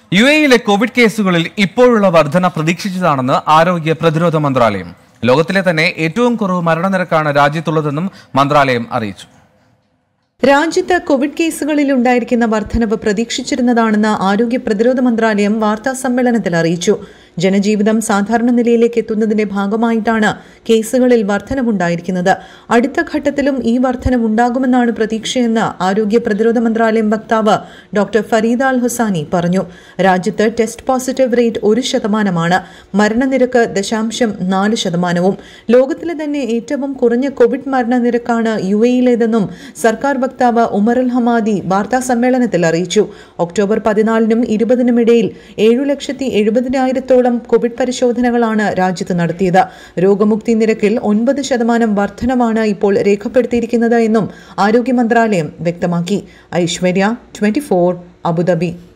U എയിലെ Covid കേസുകളിൽ ഇപ്പോഴുള്ള വർധന പ്രതീക്ഷിച്ചതാണെന്ന് ആരോഗ്യ പ്രതിരോധ മന്ത്രാലയം ലോകത്തിലെ തന്നെ ഏറ്റവും കുറവ് മരണനിരക്കാണ് രാജ്യത്തുള്ളതെന്നും മന്ത്രാലയം അറിയിച്ചു രാജ്യത്ത് കോവിഡ് കേസുകളിൽ ഉണ്ടായിരിക്കുന്ന വർധനവ് പ്രതീക്ഷിച്ചിരുന്നതാണെന്ന് ആരോഗ്യ പ്രതിരോധ മന്ത്രാലയം വാർത്താ സമ്മേളനത്തിൽ അറിയിച്ചു ജനജീവിതം സാധാരണ നിലയിലേക്ക് എത്തുന്നതിന്റെ ഭാഗമായിട്ടാണ് കേസുകളിൽ വർധനവുണ്ടായിരിക്കുന്നത് അടുത്ത ഘട്ടത്തിലും ഈ വർധനവുണ്ടാകുമെന്നാണ് പ്രതീക്ഷയെന്ന് ആരോഗ്യ പ്രതിരോധ മന്ത്രാലയം വക്താവ് ഡോക്ടർ ഫരീദ അൽ ഹുസാനി പറഞ്ഞു രാജ്യത്ത് ടെസ്റ്റ് പോസിറ്റീവ് റേറ്റ് ഒരു ശതമാനമാണ് മരണനിരക്ക് ദശാംശം നാല് ശതമാനവും ലോകത്തിലെ തന്നെ ഏറ്റവും കുറഞ്ഞ കോവിഡ് മരണനിരക്കാണ് യു എയിലേതെന്നും സർക്കാർ വക്താവ് ഉമർ അൽ ഹമാദി വാർത്താ സമ്മേളനത്തിൽ അറിയിച്ചു ഒക്ടോബർ പതിനാലിനും ഇരുപതിനും ഇടയിൽ ഏഴു ലക്ഷത്തി എഴുപതിനായിരത്തോളം കോവിഡ് പരിശോധനകളാണ് രാജ്യത്ത് നടത്തിയത് രോഗമുക്തി നിരക്കിൽ ഒൻപത് ശതമാനം വർധനവാണ് ഇപ്പോൾ രേഖപ്പെടുത്തിയിരിക്കുന്നത് എന്നും ആരോഗ്യ മന്ത്രാലയം വ്യക്തമാക്കി ഐശ്വര്യ ട്വന്റി അബുദാബി